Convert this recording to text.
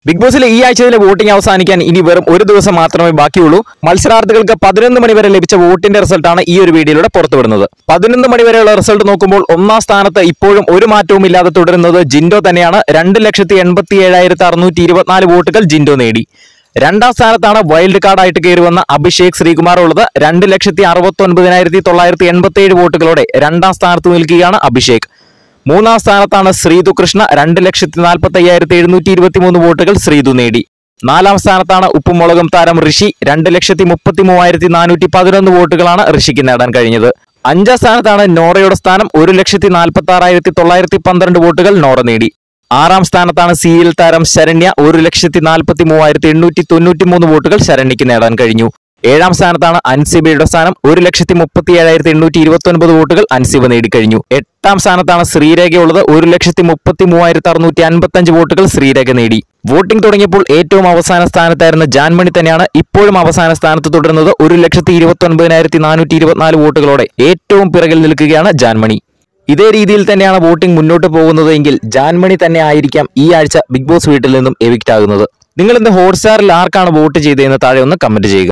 big ബോസിലെ ഈ ആഴ്ചയിലെ voting അവസാനിക്കാൻ ഇനി വെറും ഒരു ദിവസം മാത്രമേ ബാക്കിയുള്ളൂ മത്സരാർത്ഥികൾക്ക് പതിനൊന്ന് മണി വരെ ലഭിച്ച വോട്ടിന്റെ റിസൾട്ടാണ് ഈ ഒരു വീഡിയോയിലൂടെ പുറത്തുവിടുന്നത് പതിനൊന്ന് മണി വരെയുള്ള റിസൾട്ട് നോക്കുമ്പോൾ ഒന്നാം സ്ഥാനത്ത് ഇപ്പോഴും ഒരു മാറ്റവും ഇല്ലാതെ തുടരുന്നത് ജിൻഡോ തന്നെയാണ് രണ്ട് ലക്ഷത്തി എൺപത്തി ഏഴായിരത്തി അറുന്നൂറ്റി ഇരുപത്തിനാല് വോട്ടുകൾ ജിൻഡോ നേടി രണ്ടാം സ്ഥാനത്താണ് വൈൽഡ് കാർഡായിട്ട് കയറി വന്ന അഭിഷേക് ശ്രീകുമാർ ഉള്ളത് രണ്ട് ലക്ഷത്തി അറുപത്തി ഒൻപതിനായിരത്തി തൊള്ളായിരത്തി എൺപത്തി ഏഴ് വോട്ടുകളോടെ രണ്ടാം സ്ഥാനത്ത് നിൽക്കുകയാണ് അഭിഷേക് മൂന്നാം സ്ഥാനത്താണ് ശ്രീതു കൃഷ്ണ രണ്ട് ലക്ഷത്തി നാൽപ്പത്തി അയ്യായിരത്തി എഴുന്നൂറ്റി ഇരുപത്തി മൂന്ന് വോട്ടുകൾ ശ്രീതു നേടി നാലാം സ്ഥാനത്താണ് ഉപ്പുമുളകും താരം ഋഷി രണ്ട് ലക്ഷത്തി മുപ്പത്തി മൂവായിരത്തി നാനൂറ്റി പതിനൊന്ന് വോട്ടുകളാണ് ഋഷിക്ക് നേടാൻ കഴിഞ്ഞത് അഞ്ചാം സ്ഥാനത്താണ് നോറയുടെ സ്ഥാനം ഒരു ലക്ഷത്തി നാൽപ്പത്തി ആറായിരത്തി തൊള്ളായിരത്തി പന്ത്രണ്ട് വോട്ടുകൾ നോറ നേടി ആറാം സ്ഥാനത്താണ് സീരിയൽ താരം ശരണ്യ ഒരു ലക്ഷത്തി നാൽപ്പത്തി മൂവായിരത്തി എണ്ണൂറ്റി തൊണ്ണൂറ്റി മൂന്ന് വോട്ടുകൾ ശരണ്യക്ക് നേടാൻ കഴിഞ്ഞു ഏഴാം സ്ഥാനത്താണ് അൻസിബയുടെ സ്ഥാനം ഒരു ലക്ഷത്തി മുപ്പത്തി ഏഴായിരത്തി എണ്ണൂറ്റി ഇരുപത്തി ഒൻപത് വോട്ടുകൾ അൻസിബ നേടിക്കഴിഞ്ഞു എട്ടാം സ്ഥാനത്താണ് ശ്രീരേഖയുള്ളത് ഒരു ലക്ഷത്തി മുപ്പത്തി മൂവായിരത്തി അറുന്നൂറ്റി അൻപത്തി അഞ്ച് വോട്ടുകൾ ശ്രീരേഖ നേടി വോട്ടിംഗ് തുടങ്ങിയപ്പോൾ ഏറ്റവും അവസാന സ്ഥാനത്തായിരുന്ന ജാൻമണി തന്നെയാണ് ഇപ്പോഴും അവസാന സ്ഥാനത്ത് തുടരുന്നത് ഒരു ലക്ഷത്തി ഇരുപത്തി ഒൻപതിനായിരത്തി നാനൂറ്റി ഇരുപത്തിനാല് വോട്ടുകളോടെ ഏറ്റവും പിറകിൽ നിൽക്കുകയാണ് ജാൻമണി ഇതേ രീതിയിൽ തന്നെയാണ് വോട്ടിംഗ് മുന്നോട്ട് പോകുന്നത് എങ്കിൽ ജാൻമണി തന്നെ ആയിരിക്കാം ഈ ആഴ്ച ബിഗ് ബോസ് വീട്ടിൽ നിന്നും എവിക്റ്റ് ആകുന്നത് നിങ്ങൾ ഇന്ന് ഹോട്ട്സ്റ്റാറിൽ ആർക്കാണ് വോട്ട് ചെയ്തതെന്ന് താഴെ ഒന്ന് കമന്റ് ചെയ്യുക